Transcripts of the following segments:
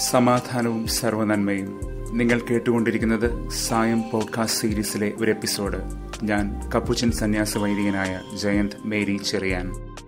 സമാധാനവും സർവനന്മയും നിങ്ങൾ കേട്ടുകൊണ്ടിരിക്കുന്നത് സായം പോഡ്കാസ്റ്റ് സീരീസിലെ ഒരു എപ്പിസോഡ് ഞാൻ കപ്പുച്ചൻ സന്യാസ വൈദികനായ ജയന്ത് മേരി ചെറിയാൻ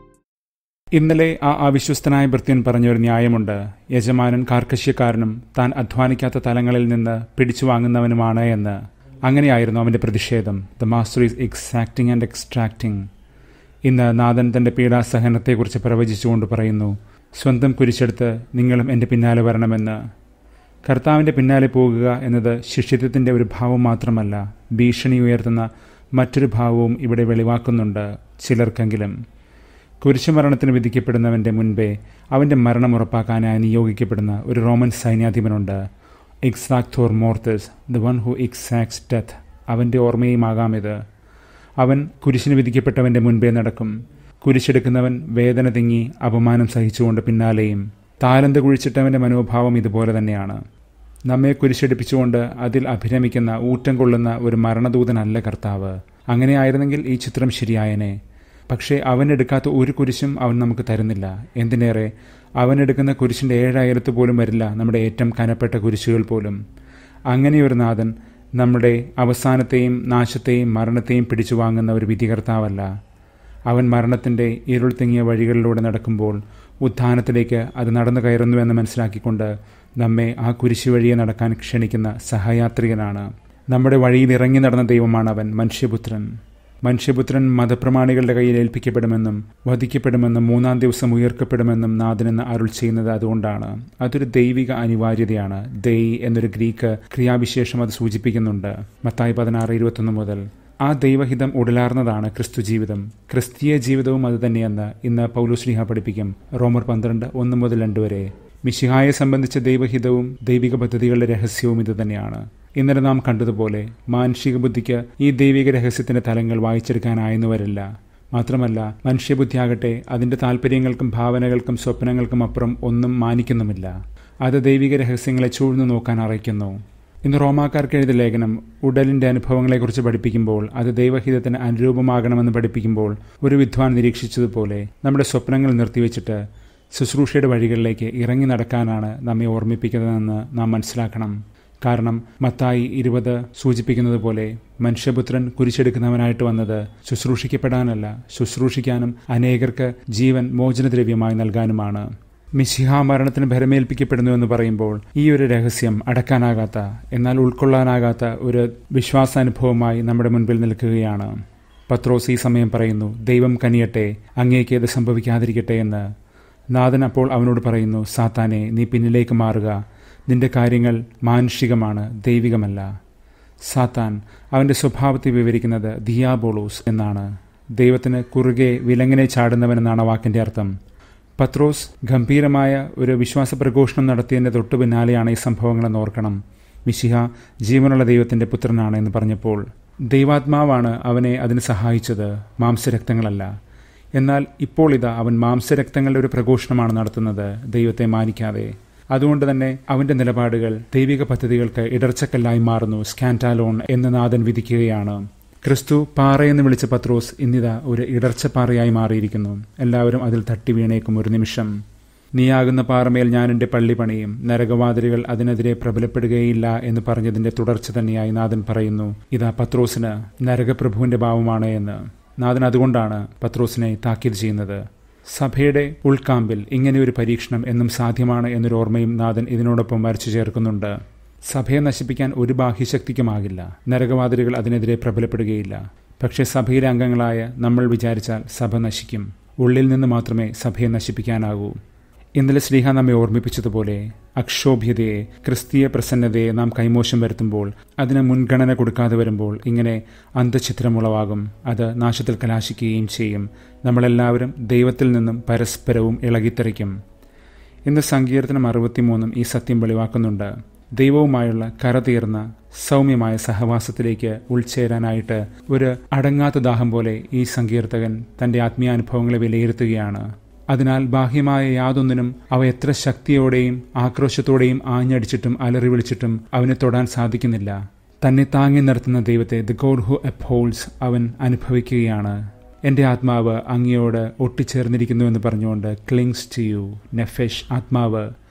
ഇന്നലെ ആ അവിശ്വസ്തനായ ഭൃത്യൻ പറഞ്ഞൊരു ന്യായമുണ്ട് യജമാനൻ കാർക്കശ്യക്കാരനും താൻ അധ്വാനിക്കാത്ത തലങ്ങളിൽ നിന്ന് പിടിച്ചു വാങ്ങുന്നവനുമാണ് എന്ന് അങ്ങനെയായിരുന്നു അവന്റെ പ്രതിഷേധം the master is exacting and extracting ഇന്ന് നാഥൻ തന്റെ പീഡാസഹനത്തെക്കുറിച്ച് പ്രവചിച്ചുകൊണ്ട് പറയുന്നു സ്വന്തം കുരിശെടുത്ത് നിങ്ങളും എൻ്റെ പിന്നാലെ വരണമെന്ന് കർത്താവിൻ്റെ പിന്നാലെ പോകുക എന്നത് ശിഷ്യത്വത്തിൻ്റെ ഒരു ഭാവം മാത്രമല്ല ഭീഷണി ഉയർത്തുന്ന മറ്റൊരു ഭാവവും ഇവിടെ വെളിവാക്കുന്നുണ്ട് ചിലർക്കെങ്കിലും കുരിശുമരണത്തിന് വിധിക്കപ്പെടുന്നവൻ്റെ മുൻപേ അവൻ്റെ മരണം ഉറപ്പാക്കാനായി നിയോഗിക്കപ്പെടുന്ന ഒരു റോമൻ സൈന്യാധിപനുണ്ട് എക്സാക്തോർ മോർത്തസ് the one who exacts death അവൻ്റെ ഓർമ്മയുമാകാം ഇത് അവൻ കുരിശിന് വിധിക്കപ്പെട്ടവൻ്റെ മുൻപേ നടക്കും കുരിശെടുക്കുന്നവൻ വേദന തിങ്ങി അപമാനം സഹിച്ചുകൊണ്ട് പിന്നാലെയും താലന്ത് കുഴിച്ചിട്ടവൻ്റെ മനോഭാവം ഇതുപോലെ തന്നെയാണ് നമ്മെ കുരിശെടുപ്പിച്ചുകൊണ്ട് അതിൽ അഭിരമിക്കുന്ന ഊറ്റം കൊള്ളുന്ന ഒരു മരണദൂതനല്ല കർത്താവ് അങ്ങനെയായിരുന്നെങ്കിൽ ഈ ചിത്രം ശരിയായനെ പക്ഷേ അവനെടുക്കാത്ത ഒരു കുരിശും അവൻ നമുക്ക് തരുന്നില്ല എന്തിനേറെ അവനെടുക്കുന്ന കുരിശിൻ്റെ ഏഴായിരത്ത് പോലും വരില്ല നമ്മുടെ ഏറ്റവും കനപ്പെട്ട കുരിശുകൾ പോലും അങ്ങനെയൊരു നാഥൻ നമ്മുടെ അവസാനത്തെയും നാശത്തെയും മരണത്തെയും പിടിച്ചു വാങ്ങുന്ന ഒരു വിധികർത്താവല്ല അവൻ മരണത്തിൻ്റെ ഇരുൾ തിങ്ങിയ വഴികളിലൂടെ നടക്കുമ്പോൾ ഉത്ഥാനത്തിലേക്ക് അത് നടന്നു കയറുന്നുവെന്ന് മനസ്സിലാക്കിക്കൊണ്ട് നമ്മെ ആ കുരിശു വഴിയെ നടക്കാൻ ക്ഷണിക്കുന്ന സഹയാത്രികനാണ് നമ്മുടെ വഴിയിൽ ഇറങ്ങി നടന്ന ദൈവമാണ് അവൻ മനുഷ്യപുത്രൻ മനുഷ്യപുത്രൻ മതപ്രമാണികളുടെ കയ്യിൽ ഏൽപ്പിക്കപ്പെടുമെന്നും വധിക്കപ്പെടുമെന്നും മൂന്നാം ദിവസം ഉയർക്കപ്പെടുമെന്നും നാഥനെന്ന് അരുൾ ചെയ്യുന്നത് അതുകൊണ്ടാണ് അതൊരു ദൈവിക അനിവാര്യതയാണ് ദൈ എന്നൊരു ഗ്രീക്ക് ക്രിയാവിശേഷം അത് സൂചിപ്പിക്കുന്നുണ്ട് മത്തായി പതിനാറ് ഇരുപത്തൊന്ന് മുതൽ ആ ദൈവഹിതം ഉടലാർന്നതാണ് ക്രിസ്തു ജീവിതം ക്രിസ്തീയ ജീവിതവും അതുതന്നെയെന്ന് ഇന്ന് പൗലോശ്രീഹ പഠിപ്പിക്കും റോമർ പന്ത്രണ്ട് ഒന്ന് മുതൽ രണ്ട് വരെ മിശിഹായെ സംബന്ധിച്ച ദൈവഹിതവും ദൈവിക പദ്ധതികളുടെ രഹസ്യവും ഇതുതന്നെയാണ് ഇന്നലെ നാം കണ്ടതുപോലെ മാനുഷിക ബുദ്ധിക്ക് ഈ ദൈവിക രഹസ്യത്തിന്റെ തലങ്ങൾ വായിച്ചെടുക്കാനായെന്നു വരില്ല മാത്രമല്ല മനുഷ്യബുദ്ധിയാകട്ടെ അതിന്റെ താല്പര്യങ്ങൾക്കും ഭാവനകൾക്കും സ്വപ്നങ്ങൾക്കും അപ്പുറം ഒന്നും മാനിക്കുന്നുമില്ല അത് ദൈവിക രഹസ്യങ്ങളെ ചൂഴ്ന്നു നോക്കാൻ അറിയിക്കുന്നു ഇന്ന് റോമാക്കാർക്ക് എഴുതിയ ലേഖനം ഉടലിന്റെ അനുഭവങ്ങളെക്കുറിച്ച് പഠിപ്പിക്കുമ്പോൾ അത് ദൈവഹിതത്തിന് അനുരൂപമാകണമെന്ന് പഠിപ്പിക്കുമ്പോൾ ഒരു വിദ്വാൻ നിരീക്ഷിച്ചതുപോലെ നമ്മുടെ സ്വപ്നങ്ങൾ നിർത്തിവെച്ചിട്ട് ശുശ്രൂഷയുടെ വഴികളിലേക്ക് ഇറങ്ങി നടക്കാനാണ് നമ്മെ ഓർമ്മിപ്പിക്കുന്നതെന്ന് നാം മനസ്സിലാക്കണം കാരണം മത്തായി ഇരുപത് സൂചിപ്പിക്കുന്നത് പോലെ മനുഷ്യപുത്രൻ കുരിശെടുക്കുന്നവനായിട്ട് വന്നത് ശുശ്രൂഷിക്കപ്പെടാനല്ല ശുശ്രൂഷിക്കാനും അനേകർക്ക് ജീവൻ മോചനദ്രവ്യമായി നൽകാനുമാണ് മിശിഹ മരണത്തിന് ഭരമേൽപ്പിക്കപ്പെടുന്നു എന്ന് പറയുമ്പോൾ ഈ ഒരു രഹസ്യം അടക്കാനാകാത്ത എന്നാൽ ഉൾക്കൊള്ളാനാകാത്ത ഒരു വിശ്വാസാനുഭവമായി നമ്മുടെ മുൻപിൽ നിൽക്കുകയാണ് പത്രോസ് ഈ സമയം പറയുന്നു ദൈവം കനിയട്ടെ അങ്ങേക്ക് ഇത് സംഭവിക്കാതിരിക്കട്ടെ എന്ന് നാഥൻ അപ്പോൾ അവനോട് പറയുന്നു സാത്താനെ നീ പിന്നിലേക്ക് മാറുക നിന്റെ കാര്യങ്ങൾ മാനുഷികമാണ് ദൈവികമല്ല സാത്താൻ അവന്റെ സ്വഭാവത്തെ വിവരിക്കുന്നത് ദിയാബോളോസ് എന്നാണ് ദൈവത്തിന് കുറുകെ വിലങ്ങനെ ചാടുന്നവനെന്നാണ് വാക്കിന്റെ അർത്ഥം പത്രോസ് ഗംഭീരമായ ഒരു വിശ്വാസ പ്രഘോഷണം നടത്തിയതിൻ്റെ തൊട്ടു പിന്നാലെയാണ് ഈ സംഭവങ്ങളെന്ന് ഓർക്കണം മിശിഹ ജീവനുള്ള ദൈവത്തിൻ്റെ പുത്രനാണ് എന്ന് പറഞ്ഞപ്പോൾ ദൈവാത്മാവാണ് അവനെ അതിന് സഹായിച്ചത് മാംസരക്തങ്ങളല്ല എന്നാൽ ഇപ്പോൾ ഇതാ അവൻ മാംസരക്തങ്ങളുടെ ഒരു പ്രഘോഷണമാണ് നടത്തുന്നത് ദൈവത്തെ മാനിക്കാതെ അതുകൊണ്ട് തന്നെ അവന്റെ നിലപാടുകൾ ദൈവിക പദ്ധതികൾക്ക് ഇടർച്ചക്കല്ലായി മാറുന്നു സ്കാൻറ്റാലോൺ എന്ന് നാഥൻ വിധിക്കുകയാണ് ക്രിസ്തു പാറയെന്ന് വിളിച്ച പത്രോസ് ഇന്നിതാ ഒരു ഇടർച്ചപ്പാറയായി മാറിയിരിക്കുന്നു എല്ലാവരും അതിൽ തട്ടി വീണേക്കും ഒരു നിമിഷം നീയാകുന്ന പാറമേൽ ഞാൻ എൻ്റെ പള്ളി പണിയും നരകവാതിലുകൾ അതിനെതിരെ പ്രബലപ്പെടുകയില്ല എന്ന് പറഞ്ഞതിന്റെ തുടർച്ച തന്നെയായി നാഥൻ പറയുന്നു ഇതാ പത്രോസിന് നരകപ്രഭുവിന്റെ ഭാവമാണ് എന്ന് നാഥൻ അതുകൊണ്ടാണ് പത്രോസിനെ താക്കീത് ചെയ്യുന്നത് സഭയുടെ ഉൾക്കാമ്പിൽ ഇങ്ങനെ ഒരു പരീക്ഷണം എന്നും സാധ്യമാണ് എന്നൊരു ഓർമ്മയും നാഥൻ ഇതിനോടൊപ്പം വരച്ചു ചേർക്കുന്നുണ്ട് സഭയെ നശിപ്പിക്കാൻ ഒരു ബാഹ്യശക്തിക്കുമാകില്ല നരകവാതിലുകൾ അതിനെതിരെ പ്രബലപ്പെടുകയില്ല പക്ഷേ സഭയിലെ അംഗങ്ങളായ നമ്മൾ വിചാരിച്ചാൽ സഭ നശിക്കും ഉള്ളിൽ നിന്ന് മാത്രമേ സഭയെ നശിപ്പിക്കാനാകൂ ഇന്നലെ ശ്രീഹ നമ്മെ ഓർമ്മിപ്പിച്ചതുപോലെ അക്ഷോഭ്യതയെ ക്രിസ്തീയ പ്രസന്നതയെ നാം കൈമോശം വരുത്തുമ്പോൾ അതിന് മുൻഗണന കൊടുക്കാതെ വരുമ്പോൾ ഇങ്ങനെ അന്തഛിദ്രമുളവാകും അത് നാശത്തിൽ കലാശിക്കുകയും ചെയ്യും നമ്മളെല്ലാവരും ദൈവത്തിൽ നിന്നും പരസ്പരവും ഇളകിത്തെറിക്കും ഇന്ന് സങ്കീർത്തനം അറുപത്തിമൂന്നും ഈ സത്യം വെളിവാക്കുന്നുണ്ട് ദൈവവുമായുള്ള കരതീർന്ന സൗമ്യമായ സഹവാസത്തിലേക്ക് ഉൾച്ചേരാനായിട്ട് ഒരു അടങ്ങാത്ത ദാഹം പോലെ ഈ സങ്കീർത്തകൻ തന്റെ ആത്മീയാനുഭവങ്ങളെ വിലയിരുത്തുകയാണ് അതിനാൽ ബാഹ്യമായ യാതൊന്നിനും അവ എത്ര ശക്തിയോടെയും ആക്രോശത്തോടെയും ആഞ്ഞടിച്ചിട്ടും അലറി വിളിച്ചിട്ടും അവനെ തൊടാൻ സാധിക്കുന്നില്ല തന്നെ താങ്ങി നിർത്തുന്ന ദൈവത്തെ ദ ഗോഡ് ഹു അപ്ഹോൾസ് അവൻ അനുഭവിക്കുകയാണ് എൻ്റെ ആത്മാവ് അങ്ങയോട് ഒട്ടിച്ചേർന്നിരിക്കുന്നുവെന്ന് പറഞ്ഞുകൊണ്ട് ക്ലിങ്സ് ടു യു നെഫെഷ് ആത്മാവ്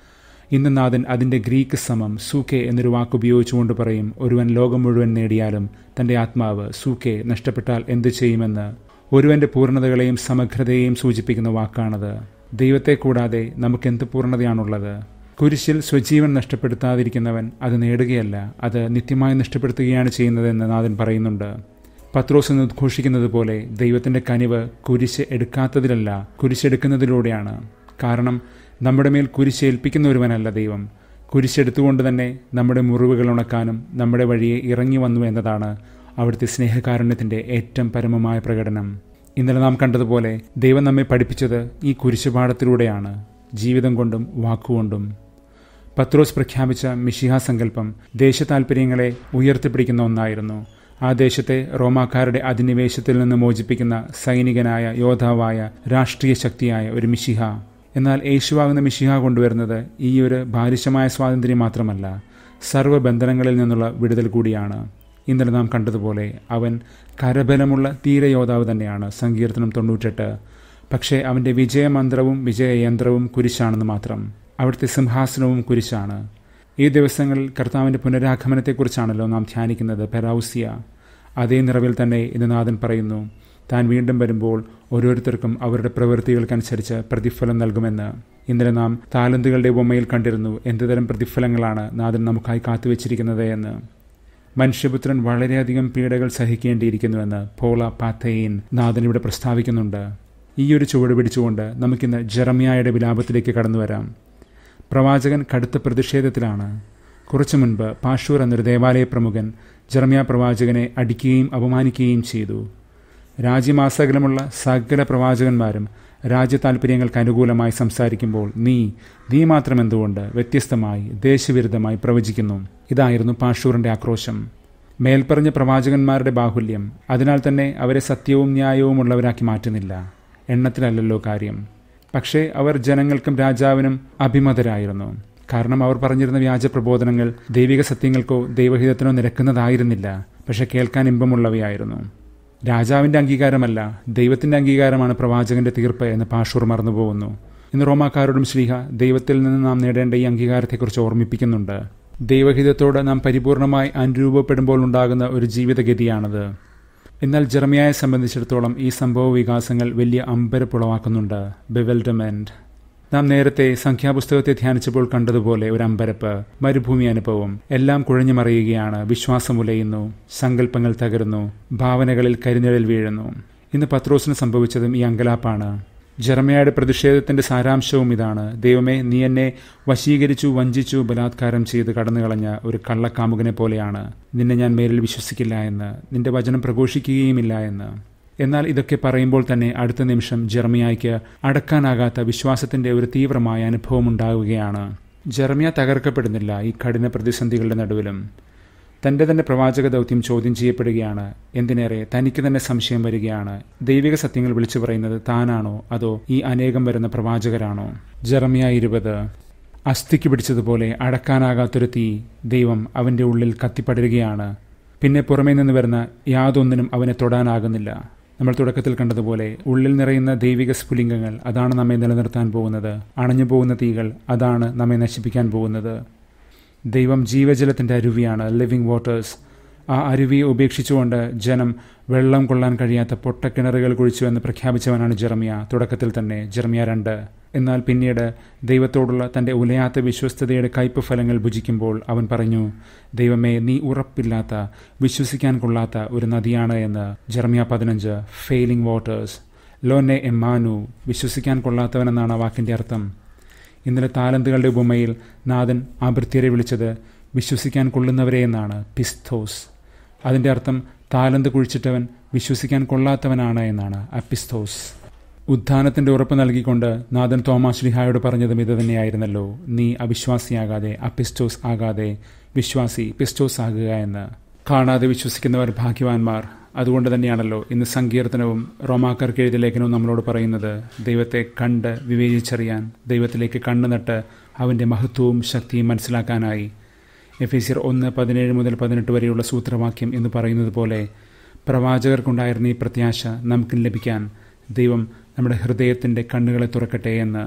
ഇന്ന് നാഥൻ അതിൻ്റെ ഗ്രീക്ക് സമം സൂക്കെ എന്നൊരു വാക്ക് ഉപയോഗിച്ചുകൊണ്ട് പറയും ഒരുവൻ ലോകം മുഴുവൻ നേടിയാലും തൻ്റെ ആത്മാവ് സൂക്കെ നഷ്ടപ്പെട്ടാൽ എന്തു ചെയ്യുമെന്ന് ഒരുവന്റെ പൂർണ്ണതകളെയും സമഗ്രതയെയും സൂചിപ്പിക്കുന്ന വാക്കാണത് ദൈവത്തെ കൂടാതെ നമുക്ക് എന്ത് പൂർണ്ണതയാണുള്ളത് കുരിശിൽ സ്വജീവൻ നഷ്ടപ്പെടുത്താതിരിക്കുന്നവൻ അത് നേടുകയല്ല അത് നിത്യമായി നഷ്ടപ്പെടുത്തുകയാണ് ചെയ്യുന്നതെന്ന് നാഥൻ പറയുന്നുണ്ട് പത്രോസ് എന്ന് ഉദ്ഘോഷിക്കുന്നത് പോലെ ദൈവത്തിൻ്റെ കനിവ് കുരിശ് എടുക്കാത്തതിലല്ല കുരിശെടുക്കുന്നതിലൂടെയാണ് കാരണം നമ്മുടെ മേൽ കുരിശ് ഏൽപ്പിക്കുന്ന ഒരുവനല്ല ദൈവം കുരിശെടുത്തുകൊണ്ട് തന്നെ നമ്മുടെ മുറിവുകൾ ഉണക്കാനും നമ്മുടെ വഴിയെ ഇറങ്ങി വന്നു എന്നതാണ് അവിടുത്തെ സ്നേഹകാരുണ്യത്തിൻ്റെ ഏറ്റവും പരമമായ പ്രകടനം ഇന്നലെ നാം കണ്ടതുപോലെ ദൈവം നമ്മെ പഠിപ്പിച്ചത് ഈ കുരിശുപാഠത്തിലൂടെയാണ് ജീവിതം കൊണ്ടും വാക്കുകൊണ്ടും പത്രോസ് പ്രഖ്യാപിച്ച മിഷിഹ സങ്കല്പം ദേശതാൽപര്യങ്ങളെ ഉയർത്തിപ്പിടിക്കുന്ന ഒന്നായിരുന്നു ആ ദേശത്തെ റോമാക്കാരുടെ അധിനിവേശത്തിൽ നിന്ന് മോചിപ്പിക്കുന്ന സൈനികനായ യോദ്ധാവായ രാഷ്ട്രീയ ശക്തിയായ ഒരു മിഷിഹ എന്നാൽ യേശുവാകുന്ന മിഷിഹ കൊണ്ടുവരുന്നത് ഈ ഒരു ബാലിശമായ സ്വാതന്ത്ര്യം മാത്രമല്ല സർവ്വബന്ധനങ്ങളിൽ നിന്നുള്ള വിടുതൽ കൂടിയാണ് ഇന്നലെ നാം കണ്ടതുപോലെ അവൻ കരബലമുള്ള തീരയോദ്ധാവ് തന്നെയാണ് സങ്കീർത്തനം തൊണ്ണൂറ്റെട്ട് പക്ഷേ അവൻ്റെ വിജയമന്ത്രവും വിജയയന്ത്രവും കുരിശാണെന്ന് മാത്രം അവിടുത്തെ സിംഹാസനവും കുരിശാണ് ഈ ദിവസങ്ങളിൽ കർത്താവിൻ്റെ പുനരാഗമനത്തെക്കുറിച്ചാണല്ലോ നാം ധ്യാനിക്കുന്നത് പെറൌസിയ അതേ നിറവിൽ തന്നെ ഇന്ന് നാഥൻ പറയുന്നു താൻ വീണ്ടും വരുമ്പോൾ ഓരോരുത്തർക്കും അവരുടെ പ്രവൃത്തികൾക്കനുസരിച്ച് പ്രതിഫലം നൽകുമെന്ന് ഇന്നലെ നാം താലന്തുകളുടെ ഉപമയിൽ കണ്ടിരുന്നു എന്തുതരം പ്രതിഫലങ്ങളാണ് നാഥൻ നമുക്കായി കാത്തുവച്ചിരിക്കുന്നത് എന്ന് മനുഷ്യപുത്രൻ വളരെയധികം പീഡകൾ സഹിക്കേണ്ടിയിരിക്കുന്നുവെന്ന് പോള പാത്തയിൻ നാഥൻ ഇവിടെ പ്രസ്താവിക്കുന്നുണ്ട് ഈ ഒരു ചുവട് പിടിച്ചുകൊണ്ട് നമുക്കിന്ന് ജെറമിയായുടെ വിലാപത്തിലേക്ക് കടന്നു വരാം പ്രവാചകൻ കടുത്ത പ്രതിഷേധത്തിലാണ് കുറച്ചു മുൻപ് പാഷൂർ എന്നൊരു ദേവാലയ പ്രമുഖൻ ജെറമിയ പ്രവാചകനെ അടിക്കുകയും അപമാനിക്കുകയും ചെയ്തു രാജ്യമാസകലമുള്ള സകല പ്രവാചകന്മാരും രാജ്യ താൽപ്പര്യങ്ങൾക്ക് അനുകൂലമായി സംസാരിക്കുമ്പോൾ നീ നീ മാത്രം എന്തുകൊണ്ട് വ്യത്യസ്തമായി ദേശവിരുദ്ധമായി പ്രവചിക്കുന്നു ഇതായിരുന്നു പാഷൂറിന്റെ ആക്രോശം മേൽപ്പറഞ്ഞ പ്രവാചകന്മാരുടെ ബാഹുല്യം അതിനാൽ തന്നെ അവരെ സത്യവും ന്യായവും ഉള്ളവരാക്കി മാറ്റുന്നില്ല എണ്ണത്തിലല്ലല്ലോ കാര്യം പക്ഷേ അവർ ജനങ്ങൾക്കും രാജാവിനും അഭിമതരായിരുന്നു കാരണം അവർ പറഞ്ഞിരുന്ന വ്യാജ പ്രബോധനങ്ങൾ ദൈവിക സത്യങ്ങൾക്കോ ദൈവഹിതത്തിനോ നിരക്കുന്നതായിരുന്നില്ല പക്ഷെ കേൾക്കാൻ ഇമ്പമുള്ളവയായിരുന്നു രാജാവിന്റെ അംഗീകാരമല്ല ദൈവത്തിന്റെ അംഗീകാരമാണ് പ്രവാചകന്റെ തീർപ്പ് എന്ന് പാഷൂർ മറന്നുപോകുന്നു ഇന്ന് റോമാക്കാരോടും ശ്രീഹ ദൈവത്തിൽ നിന്ന് നാം നേടേണ്ട ഈ അംഗീകാരത്തെക്കുറിച്ച് ഓർമ്മിപ്പിക്കുന്നുണ്ട് ദൈവഹിതത്തോട് നാം പരിപൂർണമായി അനുരൂപപ്പെടുമ്പോൾ ഉണ്ടാകുന്ന ഒരു ജീവിതഗതിയാണത് എന്നാൽ ജെർമിയായെ സംബന്ധിച്ചിടത്തോളം ഈ സംഭവ വികാസങ്ങൾ വലിയ അമ്പരപ്പുളവാക്കുന്നുണ്ട് ബെവൽഡമെന്റ് നാം നേരത്തെ സംഖ്യാപുസ്തകത്തെ ധ്യാനിച്ചപ്പോൾ കണ്ടതുപോലെ ഒരു അമ്പരപ്പ് മരുഭൂമി അനുഭവം എല്ലാം കുഴഞ്ഞു മറിയുകയാണ് വിശ്വാസം ഉലയുന്നു സങ്കല്പങ്ങൾ തകരുന്നു ഭാവനകളിൽ കരിനിഴൽ വീഴുന്നു ഇന്ന് പത്രോസിന് സംഭവിച്ചതും ഈ അങ്കലാപ്പാണ് ജെറമയുടെ പ്രതിഷേധത്തിന്റെ സാരാംശവും ഇതാണ് ദൈവമേ നീ എന്നെ വശീകരിച്ചു വഞ്ചിച്ചു ബലാത്കാരം ചെയ്ത് കടന്നുകളഞ്ഞ ഒരു കള്ളക്കാമുകനെ പോലെയാണ് നിന്നെ ഞാൻ മേലിൽ വിശ്വസിക്കില്ല എന്ന് നിന്റെ വചനം പ്രഘോഷിക്കുകയുമില്ല എന്ന് എന്നാൽ ഇതൊക്കെ പറയുമ്പോൾ തന്നെ അടുത്ത നിമിഷം ജെർമിയായ്ക്ക് അടക്കാനാകാത്ത വിശ്വാസത്തിന്റെ ഒരു തീവ്രമായ അനുഭവം ഉണ്ടാവുകയാണ് ജെർമിയ തകർക്കപ്പെടുന്നില്ല ഈ കഠിന പ്രതിസന്ധികളുടെ നടുവിലും തന്റെ തന്നെ പ്രവാചക ദൗത്യം ചോദ്യം ചെയ്യപ്പെടുകയാണ് എന്തിനേറെ തനിക്ക് തന്നെ സംശയം വരികയാണ് ദൈവിക സത്യങ്ങൾ വിളിച്ചു പറയുന്നത് താനാണോ അതോ ഈ അനേകം വരുന്ന പ്രവാചകരാണോ ജെറമിയ ഇരുപത് അസ്ഥിക്ക് പിടിച്ചതുപോലെ അടക്കാനാകാത്തൊരു തീ ദൈവം അവന്റെ ഉള്ളിൽ കത്തിപ്പടരുകയാണ് പിന്നെ പുറമേ നിന്ന് വരുന്ന യാതൊന്നിനും അവനെ തൊടാനാകുന്നില്ല നമ്മൾ തുടക്കത്തിൽ കണ്ടതുപോലെ ഉള്ളിൽ നിറയുന്ന ദൈവിക സ്ഫുലിംഗങ്ങൾ അതാണ് നമ്മെ നിലനിർത്താൻ പോകുന്നത് അണഞ്ഞു പോകുന്ന തീകൾ അതാണ് നമ്മെ നശിപ്പിക്കാൻ പോകുന്നത് ദൈവം ജീവജലത്തിൻ്റെ അരുവിയാണ് ലിവിങ് വാട്ടേഴ്സ് ആ അരുവിയെ ഉപേക്ഷിച്ചുകൊണ്ട് ജനം വെള്ളം കൊള്ളാൻ കഴിയാത്ത പൊട്ടക്കിണറുകൾ കുഴിച്ചു എന്ന് പ്രഖ്യാപിച്ചവനാണ് ജെറമിയ തുടക്കത്തിൽ തന്നെ ജെറമിയ രണ്ട് എന്നാൽ പിന്നീട് ദൈവത്തോടുള്ള തൻ്റെ ഉലയാത്ത വിശ്വസ്തതയുടെ കയ്പ് ഫലങ്ങൾ ഭുജിക്കുമ്പോൾ അവൻ പറഞ്ഞു ദൈവമേ നീ ഉറപ്പില്ലാത്ത വിശ്വസിക്കാൻ കൊള്ളാത്ത ഒരു നദിയാണ് എന്ന് ജെറമിയ പതിനഞ്ച് ഫെയിലിംഗ് വാട്ടേഴ്സ് ലോനെ എമ്മാനു വിശ്വസിക്കാൻ കൊള്ളാത്തവനെന്നാണ് ആ വാക്കിൻ്റെ അർത്ഥം ഇന്നലെ താലന്തുകളുടെ ഉപമയിൽ നാഥൻ ആഭൃത്യരെ വിളിച്ചത് വിശ്വസിക്കാൻ കൊള്ളുന്നവരെ എന്നാണ് പിസ്തോസ് അതിൻ്റെ അർത്ഥം താലന്ത് കുഴിച്ചിട്ടവൻ വിശ്വസിക്കാൻ കൊള്ളാത്തവനാണ് എന്നാണ് അപ്പിസ്തോസ് ഉദ്ധാനത്തിന്റെ ഉറപ്പ് നൽകിക്കൊണ്ട് നാഥൻ തോമാശ്ലിഹായോട് പറഞ്ഞതും ഇത് തന്നെയായിരുന്നല്ലോ നീ അവിശ്വാസിയാകാതെ അപ്പിസ്റ്റോസ് ആകാതെ വിശ്വാസി പിസ്റ്റോസ് ആകുക എന്ന് കാണാതെ വിശ്വസിക്കുന്നവർ ഭാഗ്യവാന്മാർ അതുകൊണ്ട് തന്നെയാണല്ലോ ഇന്ന് സങ്കീർത്തനവും റോമാക്കർക്ക് എഴുതിയ ലേഖനവും നമ്മളോട് പറയുന്നത് ദൈവത്തെ കണ്ട് വിവേചിച്ചറിയാൻ ദൈവത്തിലേക്ക് കണ്ണു നട്ട് അവൻ്റെ മഹത്വവും ശക്തിയും മനസ്സിലാക്കാനായി എഫ് എ സിർ ഒന്ന് പതിനേഴ് മുതൽ പതിനെട്ട് വരെയുള്ള സൂത്രവാക്യം എന്ന് പറയുന്നത് പോലെ പ്രവാചകർക്കുണ്ടായിരുന്ന ഈ പ്രത്യാശ നമുക്കും ലഭിക്കാൻ ദൈവം നമ്മുടെ ഹൃദയത്തിൻ്റെ കണ്ണുകളെ തുറക്കട്ടെ എന്ന്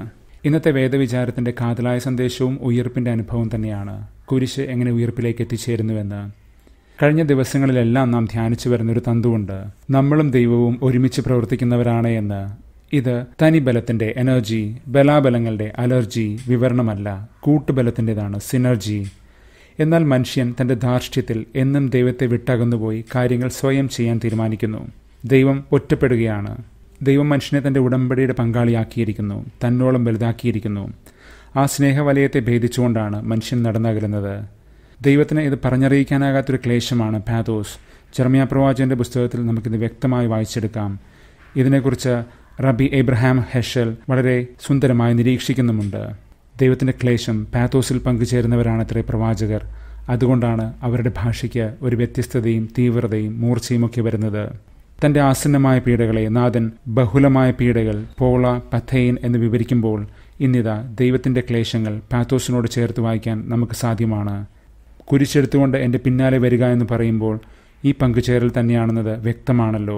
ഇന്നത്തെ വേദവിചാരത്തിന്റെ കാതലായ സന്ദേശവും ഉയർപ്പിന്റെ അനുഭവം തന്നെയാണ് കുരിശ് എങ്ങനെ ഉയർപ്പിലേക്ക് എത്തിച്ചേരുന്നുവെന്ന് കഴിഞ്ഞ ദിവസങ്ങളിലെല്ലാം നാം ധ്യാനിച്ചു വരുന്നൊരു തന്തുവുണ്ട് നമ്മളും ദൈവവും ഒരുമിച്ച് പ്രവർത്തിക്കുന്നവരാണ് എന്ന് ഇത് തനിബലത്തിന്റെ എനർജി ബലാബലങ്ങളുടെ അലർജി വിവരണമല്ല കൂട്ടുബലത്തിൻ്റെതാണ് സിനർജി എന്നാൽ മനുഷ്യൻ തന്റെ ധാർഷ്ട്യത്തിൽ എന്നും ദൈവത്തെ വിട്ടകന്നുപോയി കാര്യങ്ങൾ സ്വയം ചെയ്യാൻ തീരുമാനിക്കുന്നു ദൈവം ഒറ്റപ്പെടുകയാണ് ദൈവം മനുഷ്യനെ തന്റെ ഉടമ്പടിയുടെ പങ്കാളിയാക്കിയിരിക്കുന്നു തന്നോളം വലുതാക്കിയിരിക്കുന്നു ആ സ്നേഹവലയത്തെ ഭേദിച്ചുകൊണ്ടാണ് മനുഷ്യൻ നടന്നകലുന്നത് ദൈവത്തിന് ഇത് പറഞ്ഞറിയിക്കാനാകാത്തൊരു ക്ലേശമാണ് പാതോസ് ചെർമിയ പ്രവാചകന്റെ പുസ്തകത്തിൽ നമുക്കിത് വ്യക്തമായി വായിച്ചെടുക്കാം ഇതിനെക്കുറിച്ച് റബി എബ്രഹാം ഹെഷൽ വളരെ സുന്ദരമായി നിരീക്ഷിക്കുന്നുമുണ്ട് ദൈവത്തിന്റെ ക്ലേശം പാത്തോസിൽ പങ്കുചേരുന്നവരാണത്രേ പ്രവാചകർ അതുകൊണ്ടാണ് അവരുടെ ഭാഷയ്ക്ക് ഒരു വ്യത്യസ്തതയും തീവ്രതയും മൂർച്ചയും ഒക്കെ വരുന്നത് തന്റെ ആസന്നമായ പീഡകളെ നാഥൻ ബഹുലമായ പീഡകൾ പോള പഥൈൻ എന്ന് വിവരിക്കുമ്പോൾ ഇന്നിതാ ദൈവത്തിന്റെ ക്ലേശങ്ങൾ പാത്തോസിനോട് ചേർത്ത് വായിക്കാൻ നമുക്ക് സാധ്യമാണ് കുരിശെടുത്തുകൊണ്ട് എൻ്റെ പിന്നാലെ വരിക എന്ന് പറയുമ്പോൾ ഈ പങ്കുചേരൽ തന്നെയാണെന്നത് വ്യക്തമാണല്ലോ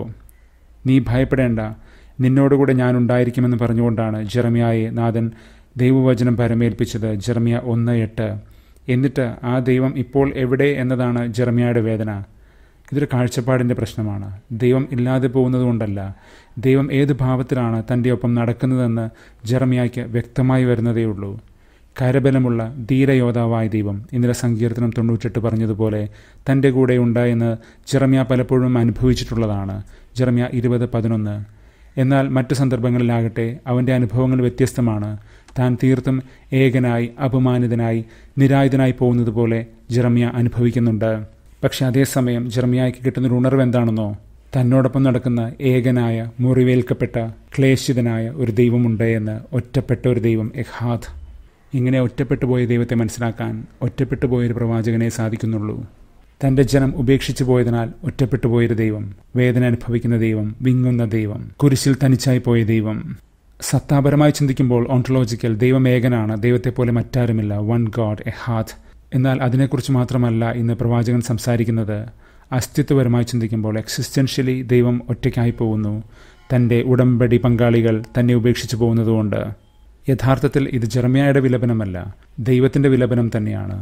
നീ ഭയപ്പെടേണ്ട നിന്നോടുകൂടെ ഞാൻ ഉണ്ടായിരിക്കുമെന്ന് പറഞ്ഞുകൊണ്ടാണ് ജെറമിയായെ നാഥൻ ദൈവവചനം പരമേൽപ്പിച്ചത് ജെറമിയ ഒന്ന് എട്ട് എന്നിട്ട് ആ ദൈവം ഇപ്പോൾ എവിടെ എന്നതാണ് ജെറമിയയുടെ വേദന ഇതൊരു കാഴ്ചപ്പാടിൻ്റെ പ്രശ്നമാണ് ദൈവം ഇല്ലാതെ പോകുന്നതുകൊണ്ടല്ല ദൈവം ഏത് ഭാവത്തിലാണ് തൻ്റെ ഒപ്പം നടക്കുന്നതെന്ന് ജെറമിയായ്ക്ക് വ്യക്തമായി വരുന്നതേയുള്ളൂ കരബലമുള്ള ധീരയോദ്ധാവായ ദൈവം ഇന്നലെ സങ്കീർത്തനം തൊണ്ണൂറ്റെട്ട് പറഞ്ഞതുപോലെ തൻ്റെ കൂടെ ഉണ്ടായെന്ന് ജെറമിയ പലപ്പോഴും അനുഭവിച്ചിട്ടുള്ളതാണ് ജെറമിയ ഇരുപത് പതിനൊന്ന് എന്നാൽ മറ്റു സന്ദർഭങ്ങളിലാകട്ടെ അവൻ്റെ അനുഭവങ്ങൾ വ്യത്യസ്തമാണ് താൻ തീർത്തും ഏകനായി അപമാനിതനായി നിരായുധനായി പോകുന്നത് പോലെ ജെറമിയ അനുഭവിക്കുന്നുണ്ട് പക്ഷെ അതേസമയം ജെറമിയായ്ക്ക് കിട്ടുന്നൊരു ഉണർവ് എന്താണെന്നോ തന്നോടൊപ്പം നടക്കുന്ന ഏകനായ മുറിവേൽക്കപ്പെട്ട ക്ലേശിതനായ ഒരു ദൈവമുണ്ട് എന്ന് ഒറ്റപ്പെട്ട ഒരു ദൈവം എഹാദ് ഇങ്ങനെ ഒറ്റപ്പെട്ടു പോയ ദൈവത്തെ മനസ്സിലാക്കാൻ ഒറ്റപ്പെട്ടു പോയൊരു പ്രവാചകനെ സാധിക്കുന്നുള്ളൂ തന്റെ ജനം ഉപേക്ഷിച്ചു പോയതിനാൽ ഒറ്റപ്പെട്ടു പോയൊരു ദൈവം വേദന അനുഭവിക്കുന്ന ദൈവം വിങ്ങുന്ന ദൈവം കുരിശിൽ തനിച്ചായി പോയ ദൈവം സത്താപരമായി ചിന്തിക്കുമ്പോൾ ഓൺട്ടോളജിക്കൽ ദൈവം ഏകനാണ് ദൈവത്തെ പോലെ മറ്റാരുമില്ല വൺ ഗോഡ് എ ഹാത്ത് എന്നാൽ അതിനെക്കുറിച്ച് മാത്രമല്ല ഇന്ന് പ്രവാചകൻ സംസാരിക്കുന്നത് അസ്തിത്വപരമായി ചിന്തിക്കുമ്പോൾ എക്സിസ്റ്റൻഷ്യലി ദൈവം ഒറ്റയ്ക്കായി പോകുന്നു തൻ്റെ ഉടമ്പടി പങ്കാളികൾ തന്നെ ഉപേക്ഷിച്ചു പോകുന്നതുകൊണ്ട് യഥാർത്ഥത്തിൽ ഇത് ജെറമിയായുടെ വിലപനമല്ല ദൈവത്തിൻ്റെ വിലപനം തന്നെയാണ്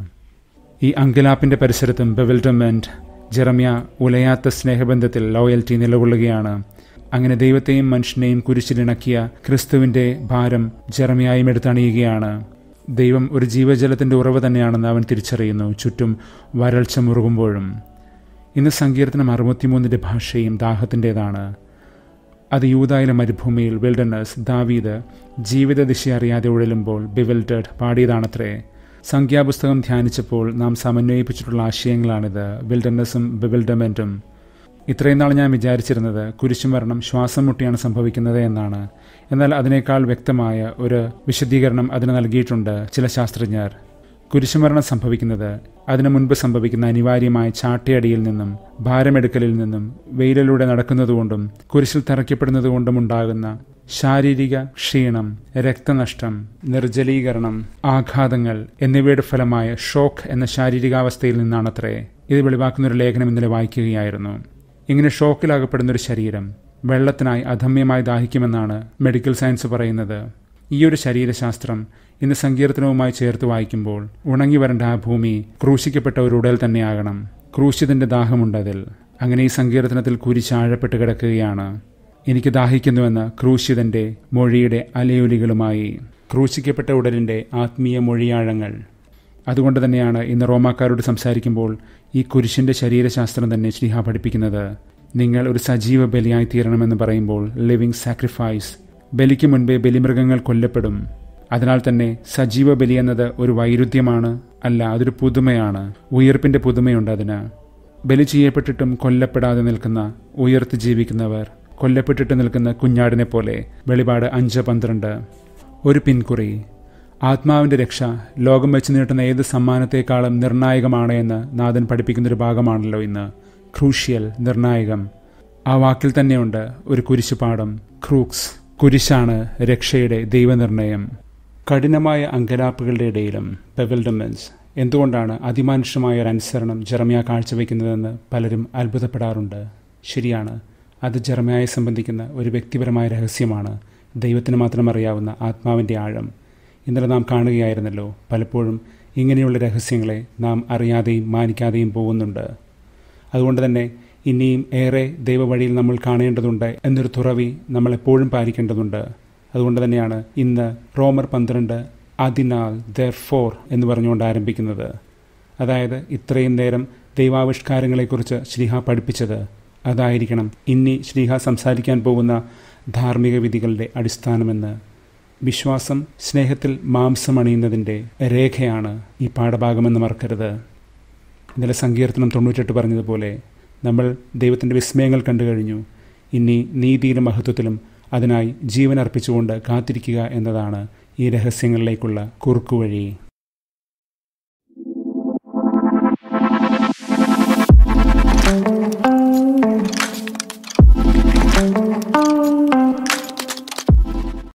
ഈ അങ്കിലാപ്പിൻ്റെ പരിസരത്തും ബെവിൽഡമെൻറ്റ് ജെറമിയ ഉലയാത്ത സ്നേഹബന്ധത്തിൽ ലോയൽറ്റി നിലകൊള്ളുകയാണ് അങ്ങനെ ദൈവത്തെയും മനുഷ്യനെയും കുരിശിലിണക്കിയ ക്രിസ്തുവിൻ്റെ ഭാരം ജെറമിയായും എടുത്തണിയുകയാണ് ദൈവം ഒരു ജീവജലത്തിൻ്റെ ഉറവ് തന്നെയാണെന്ന് അവൻ തിരിച്ചറിയുന്നു ചുറ്റും വരൾച്ച മുറുകുമ്പോഴും ഇന്ന് സങ്കീർത്തനം അറുപത്തിമൂന്നിൻ്റെ ഭാഷയും ദാഹത്തിൻ്റെതാണ് അത് യൂതായിലെ മരുഭൂമിയിൽ വിൽഡർനെസ് ദാവീദ് ജീവിത ദിശ അറിയാതെ ഉഴലുമ്പോൾ ബിവിൽഡഡ് പാടിയതാണത്രേ സംഖ്യാപുസ്തകം ധ്യാനിച്ചപ്പോൾ നാം സമന്വയിപ്പിച്ചിട്ടുള്ള ആശയങ്ങളാണിത് വിൽഡർനെസ്സും ബിവിൽഡമെൻറ്റും ഇത്രയും നാൾ ഞാൻ വിചാരിച്ചിരുന്നത് കുരിശുമരണം ശ്വാസം മുട്ടിയാണ് സംഭവിക്കുന്നത് എന്നാണ് എന്നാൽ അതിനേക്കാൾ വ്യക്തമായ ഒരു വിശദീകരണം അതിന് നൽകിയിട്ടുണ്ട് ചില ശാസ്ത്രജ്ഞർ കുരിശുമരണം സംഭവിക്കുന്നത് അതിനു മുൻപ് സംഭവിക്കുന്ന അനിവാര്യമായ ചാട്ടയടിയിൽ നിന്നും ഭാരമെടുക്കലിൽ നിന്നും വെയിലിലൂടെ നടക്കുന്നതുകൊണ്ടും കുരിശിൽ തറയ്ക്കപ്പെടുന്നതുകൊണ്ടും ഉണ്ടാകുന്ന ശാരീരിക ക്ഷീണം രക്തനഷ്ടം നിർജ്ജലീകരണം ആഘാതങ്ങൾ എന്നിവയുടെ ഫലമായ ഷോക്ക് എന്ന ശാരീരികാവസ്ഥയിൽ നിന്നാണത്രേ ഇത് വെളിവാക്കുന്ന ഒരു ലേഖനം ഇന്നലെ വായിക്കുകയായിരുന്നു ഇങ്ങനെ ഷോക്കിലാകപ്പെടുന്ന ഒരു ശരീരം വെള്ളത്തിനായി അധമ്യമായി ദാഹിക്കുമെന്നാണ് മെഡിക്കൽ സയൻസ് പറയുന്നത് ഈ ഒരു ശരീരശാസ്ത്രം ഇന്ന് സങ്കീർത്തനവുമായി ചേർത്ത് വായിക്കുമ്പോൾ ഉണങ്ങി വരേണ്ട ആ ഭൂമി ക്രൂശിക്കപ്പെട്ട ഒരു ഉടൽ തന്നെയാകണം ക്രൂശിതന്റെ ദാഹമുണ്ടതിൽ അങ്ങനെ ഈ സങ്കീർത്തനത്തിൽ കുരിശാഴപ്പെട്ട് കിടക്കുകയാണ് എനിക്ക് ദാഹിക്കുന്നുവെന്ന് ക്രൂശിതന്റെ മൊഴിയുടെ അലയൊലികളുമായി ക്രൂശിക്കപ്പെട്ട ഉടലിന്റെ ആത്മീയ മൊഴിയാഴങ്ങൾ അതുകൊണ്ട് തന്നെയാണ് ഇന്ന് റോമാക്കാരോട് സംസാരിക്കുമ്പോൾ ഈ കുരിശിന്റെ ശരീരശാസ്ത്രം തന്നെ ശ്രീഹ പഠിപ്പിക്കുന്നത് നിങ്ങൾ ഒരു സജീവ ബലിയായി തീരണമെന്ന് പറയുമ്പോൾ ലിവിങ് സാക്രിഫൈസ് ബലിക്ക് മുൻപേ ബലിമൃഗങ്ങൾ കൊല്ലപ്പെടും അതിനാൽ തന്നെ സജീവ ബലി എന്നത് ഒരു വൈരുദ്ധ്യമാണ് അല്ല അതൊരു പുതുമയാണ് ഉയർപ്പിന്റെ പുതുമയുണ്ട് അതിന് ബലി ചെയ്യപ്പെട്ടിട്ടും കൊല്ലപ്പെടാതെ നിൽക്കുന്ന ഉയർത്ത് ജീവിക്കുന്നവർ കൊല്ലപ്പെട്ടിട്ട് നിൽക്കുന്ന കുഞ്ഞാടിനെ പോലെ വെളിപാട് അഞ്ച് പന്ത്രണ്ട് ഒരു പിൻകുറി ആത്മാവിന്റെ രക്ഷ ലോകം വെച്ച് നീട്ടുന്ന ഏത് സമ്മാനത്തെക്കാളും നിർണായകമാണ് എന്ന് നാഥൻ പഠിപ്പിക്കുന്നൊരു ഭാഗമാണല്ലോ ഇന്ന് ക്രൂഷ്യൽ നിർണായകം ആ വാക്കിൽ തന്നെയുണ്ട് ഒരു കുരിശുപാഠം ക്രൂക്സ് കുരിശാണ് രക്ഷയുടെ ദൈവനിർണയം കഠിനമായ അങ്കലാപ്പുകളുടെ ഇടയിലും പെവൽഡമെൻസ് എന്തുകൊണ്ടാണ് അതിമാനുഷ്യമായ ഒരു അനുസരണം ജെറമിയ കാഴ്ചവെക്കുന്നതെന്ന് പലരും അത്ഭുതപ്പെടാറുണ്ട് ശരിയാണ് അത് ജെറമിയായെ സംബന്ധിക്കുന്ന ഒരു വ്യക്തിപരമായ രഹസ്യമാണ് ദൈവത്തിന് മാത്രം അറിയാവുന്ന ആത്മാവിൻ്റെ ആഴം ഇന്നലെ നാം കാണുകയായിരുന്നല്ലോ പലപ്പോഴും ഇങ്ങനെയുള്ള രഹസ്യങ്ങളെ നാം അറിയാതെയും മാനിക്കാതെയും പോകുന്നുണ്ട് അതുകൊണ്ട് തന്നെ ഇനിയും ഏറെ ദൈവവഴിയിൽ നമ്മൾ കാണേണ്ടതുണ്ട് എന്നൊരു തുറവി നമ്മൾ എപ്പോഴും പാലിക്കേണ്ടതുണ്ട് അതുകൊണ്ട് തന്നെയാണ് ഇന്ന് റോമർ പന്ത്രണ്ട് അതിനാൽ ദർ ഫോർ എന്ന് പറഞ്ഞുകൊണ്ട് ആരംഭിക്കുന്നത് അതായത് ഇത്രയും നേരം ദൈവാവിഷ്കാരങ്ങളെക്കുറിച്ച് ശ്രീഹ പഠിപ്പിച്ചത് അതായിരിക്കണം ഇനി ശ്രീഹ സംസാരിക്കാൻ പോകുന്ന ധാർമ്മിക വിധികളുടെ അടിസ്ഥാനമെന്ന് വിശ്വാസം സ്നേഹത്തിൽ മാംസമണിയുന്നതിൻ്റെ രേഖയാണ് ഈ പാഠഭാഗമെന്ന് മറക്കരുത് ഇന്നലെ സങ്കീർത്തനം തൊണ്ണൂറ്റെട്ട് പറഞ്ഞതുപോലെ നമ്മൾ ദൈവത്തിൻ്റെ വിസ്മയങ്ങൾ കണ്ടു കഴിഞ്ഞു ഇനി നീതിയിലും മഹത്വത്തിലും അതിനായി ജീവൻ അർപ്പിച്ചുകൊണ്ട് കാത്തിരിക്കുക എന്നതാണ് ഈ രഹസ്യങ്ങളിലേക്കുള്ള കുറുക്കുവഴി